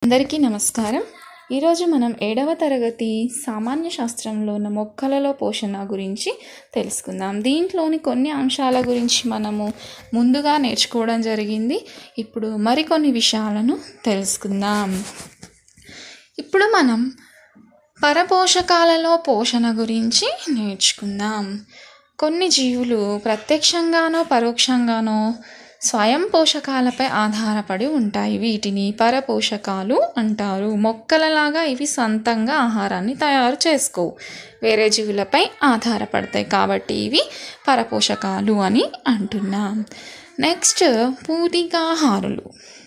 అందరికీ నమస్కారం ఈరోజు మనం ఏడవ తరగతి సామాన్య శాస్త్రంలో ఉన్న మొక్కలలో పోషణ గురించి తెలుసుకుందాం దీంట్లోని కొన్ని అంశాల గురించి మనము ముందుగా నేర్చుకోవడం జరిగింది ఇప్పుడు మరికొన్ని విషయాలను తెలుసుకుందాం ఇప్పుడు మనం పరపోషకాలలో పోషణ గురించి నేర్చుకుందాం కొన్ని జీవులు ప్రత్యక్షంగానో పరోక్షంగానో స్వయం పోషకాలపై ఆధారపడి ఉంటాయి వీటిని పరపోషకాలు అంటారు మొక్కలలాగా ఇవి సొంతంగా ఆహారాన్ని తయారు చేసుకోవు వేరే జీవులపై ఆధారపడతాయి కాబట్టి ఇవి పరపోషకాలు అని అంటున్నాం నెక్స్ట్ పూతికాహారులు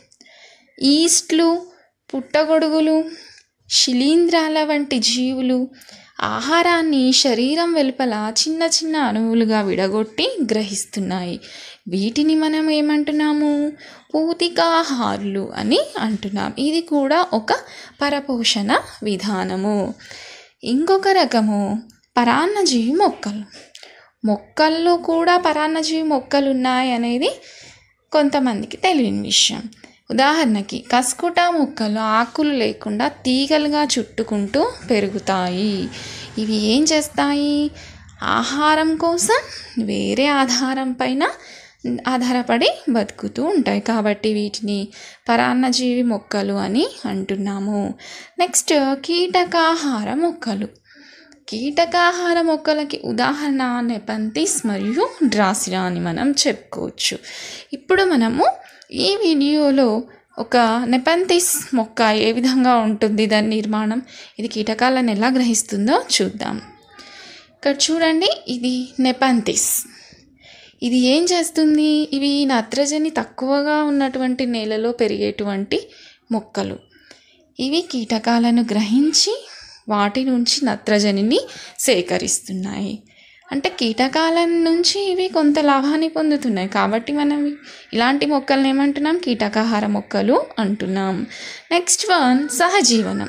ఈస్ట్లు పుట్టగొడుగులు శిలీంధ్రాల వంటి జీవులు ఆహారాన్ని శరీరం వెలుపల చిన్న చిన్న అణువులుగా విడగొట్టి గ్రహిస్తున్నాయి వీటిని మనం ఏమంటున్నాము పూతికాహారులు అని అంటున్నాం ఇది కూడా ఒక పరపోషణ విధానము ఇంకొక రకము పరాన్నజీవి మొక్కలు మొక్కల్లో కూడా పరాన్నజీవి మొక్కలు ఉన్నాయి అనేది కొంతమందికి తెలియని విషయం ఉదాహరణకి కస్కుట మొక్కలు ఆకులు లేకుండా తీగలుగా చుట్టుకుంటూ పెరుగుతాయి ఇవి ఏం చేస్తాయి ఆహారం కోసం వేరే ఆధారం పైన ఆధారపడి బతుకుతూ ఉంటాయి కాబట్టి వీటిని పరాన్నజీవి మొక్కలు అని అంటున్నాము నెక్స్ట్ కీటకాహార మొక్కలు కీటకాహార మొక్కలకి ఉదాహరణ నెపంతిస్ మరియు డ్రాసిరా అని మనం చెప్పుకోవచ్చు ఇప్పుడు మనము ఈ వీడియోలో ఒక నెపంతిస్ మొక్క ఏ విధంగా ఉంటుంది దాని నిర్మాణం ఇది కీటకాలను ఎలా గ్రహిస్తుందో చూద్దాం ఇక్కడ చూడండి ఇది నెపంతిస్ ఇది ఏం చేస్తుంది ఇవి నత్రజని తక్కువగా ఉన్నటువంటి నేలలో పెరిగేటువంటి మొక్కలు ఇవి కీటకాలను గ్రహించి వాటి నుంచి నత్రజనిని సేకరిస్తున్నాయి అంటే కీటకాల నుంచి ఇవి కొంత లాభాన్ని పొందుతున్నాయి కాబట్టి మనం ఇలాంటి మొక్కలను ఏమంటున్నాం కీటకాహార మొక్కలు అంటున్నాం నెక్స్ట్ వన్ సహజీవనం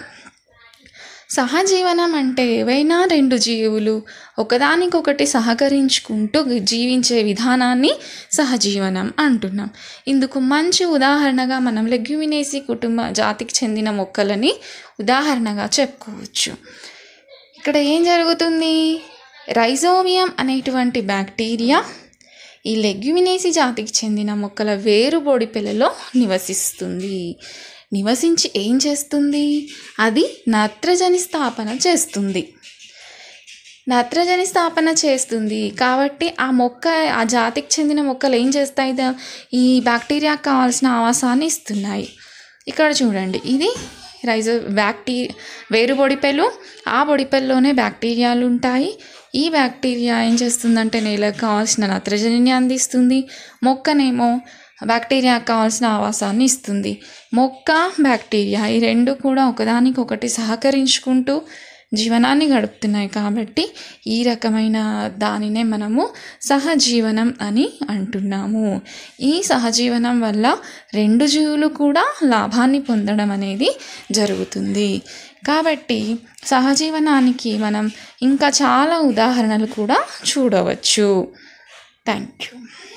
సహజీవనం అంటే ఏవైనా రెండు జీవులు ఒకదానికొకటి సహకరించుకుంటూ జీవించే విధానాన్ని సహజీవనం అంటున్నాం ఇందుకు మంచి ఉదాహరణగా మనం లెగ్యుమినేసి కుటుంబ జాతికి చెందిన మొక్కలని ఉదాహరణగా చెప్పుకోవచ్చు ఇక్కడ ఏం జరుగుతుంది రైజోమియం అనేటువంటి బ్యాక్టీరియా ఈ లెగ్యుమినేసి జాతికి చెందిన మొక్కల వేరు బొడిపెలలో నివసిస్తుంది నివసించి ఏం చేస్తుంది అది నత్రజని స్థాపన చేస్తుంది నత్రజని స్థాపన చేస్తుంది కాబట్టి ఆ మొక్క ఆ జాతికి చెందిన మొక్కలు ఏం చేస్తాయి ద- ఈ బ్యాక్టీరియాకి కావాల్సిన ఆవాసాన్ని ఇస్తున్నాయి ఇక్కడ చూడండి ఇది రైజో బ్యాక్టీ వేరు బొడిపెలు ఆ బొడిపెల్లోనే బ్యాక్టీరియాలు ఉంటాయి ఈ బ్యాక్టీరియా ఏం చేస్తుందంటే నేలకు కావాల్సిన నత్రజనిని అందిస్తుంది మొక్కనేమో బ్యాక్టీరియాకి కావాల్సిన ఆవాసాన్ని ఇస్తుంది మొక్క బ్యాక్టీరియా ఈ రెండు కూడా ఒకదానికొకటి సహకరించుకుంటూ జీవనాన్ని గడుపుతున్నాయి కాబట్టి ఈ రకమైన దానినే మనము సహజీవనం అని అంటున్నాము ఈ సహజీవనం వల్ల రెండు జీవులు కూడా లాభాన్ని పొందడం అనేది జరుగుతుంది కాబట్టి సహజీవనానికి మనం ఇంకా చాలా ఉదాహరణలు కూడా చూడవచ్చు థ్యాంక్ యూ